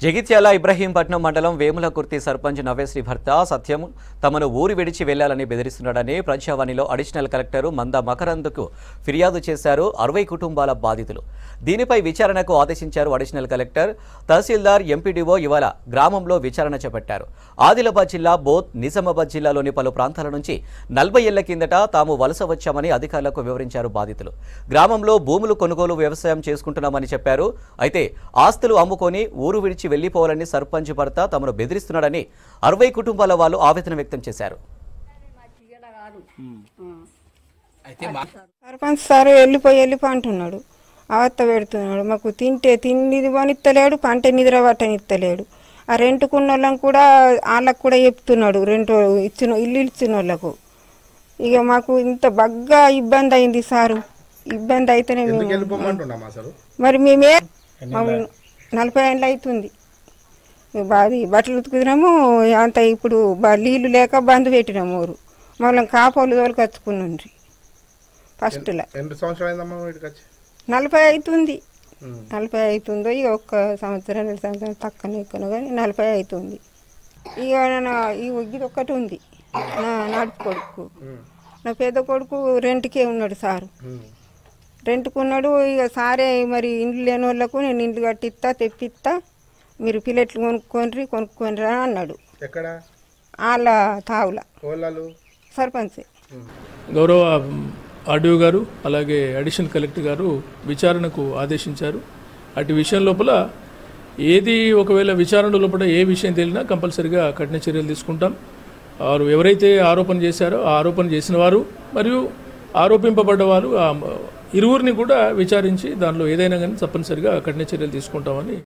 జగిత్యాల ఇబ్రహీంపట్నం మండలం వేములకుర్తి సర్పంచ్ నవ్యశ్రీ భర్త సత్యం తమను ఊరి విడిచి వెళ్లాలని బెదిరిస్తున్నాడని ప్రజావాణిలో అడిషనల్ కలెక్టర్ మంద మకరందుకు ఫిర్యాదు చేశారు అరవై కుటుంబాల బాధితులు దీనిపై విచారణకు ఆదేశించారు అడిషనల్ కలెక్టర్ తహసీల్దార్ ఎంపీడీఓ ఇవాళ గ్రామంలో విచారణ చేపట్టారు ఆదిలాబాద్ జిల్లా బోత్ నిజామాబాద్ జిల్లాలోని పలు ప్రాంతాల నుంచి నలభై ఏళ్ల కిందట తాము వలస వచ్చామని అధికారులకు వివరించారు బాధితులు గ్రామంలో భూములు కొనుగోలు వ్యవసాయం చేసుకుంటున్నామని చెప్పారు అయితే ఆస్తులు అమ్ముకొని ఊరు విడిచి వెళ్లిపోవాలని సర్పంచ్ భర్త తమను బెదిరిస్తున్నాడని అరవై కుటుంబాల వాళ్ళు ఆవేదన వ్యక్తం చేశారు సర్పంచ్ సార్ వెళ్ళిపోయి వెళ్ళిపో అంటున్నాడు అవత్త పెడుతున్నాడు మాకు తింటే తిండిది పోనిత్తలేడు పంట నిద్ర పట్టనిత్తలేడు ఆ రెంట్కున్న వాళ్ళని కూడా వాళ్ళకు కూడా చెప్తున్నాడు రెంట్ ఇచ్చిన ఇల్లు ఇచ్చిన వాళ్ళకు ఇక మాకు ఇంత బగ్గా ఇబ్బంది అయింది సారు ఇబ్బంది అయితేనే మేము వెళ్ళిపోమంటున్నాం అసలు మరి మేమే మాకు నలభై ఏళ్ళు అవుతుంది బాది బట్టలు ఉతుకుతున్నాము అంత ఇప్పుడు బ- నీళ్లు లేక బంద్ పెట్టినాము ఊరు మళ్ళీ కాపోలు తోలుకొచ్చుకున్నాండ్రి ఫస్ట్లో ఎన్ని సంవత్సరం అయిందమ్మా వీటికి వచ్చి నలభై అవుతుంది నలభై అవుతుందో ఇక ఒక్క సంవత్సరం రెండు సంవత్సరం తక్కువ ఎక్కువ కానీ నలభై అవుతుంది ఇక నా ఈ ఇది ఒక్కటి ఉంది నా నడుపు కొడుకు నా పెద్ద కొడుకు రెంట్కే ఉన్నాడు సారు రెంట్కు ఉన్నాడు ఇక సారే మరి ఇండ్లు లేని వాళ్ళకు నేను ఇండ్లు కట్టిస్తా తెప్పిస్తా మీరు పిల్లట్లు కొనుక్కోండి కొనుక్కోండి అని అన్నాడు ఎక్కడ వాళ్ళ తావుల కోళ్ళలు సర్పంచ్ గౌరవ ఆర్డీఓ గారు అలాగే అడిషనల్ కలెక్టర్ గారు విచారణకు ఆదేశించారు అటు విషయం లోపల ఏది ఒకవేళ విచారణ లోపల ఏ విషయం తేలినా కంపల్సరిగా కఠిన చర్యలు తీసుకుంటాం వారు ఎవరైతే ఆరోపణ చేశారో ఆ ఆరోపణ చేసిన వారు మరియు ఆరోపింపబడ్డ వారు ఆ ఇరువురిని కూడా విచారించి దానిలో ఏదైనా కానీ తప్పనిసరిగా కఠిన చర్యలు తీసుకుంటామని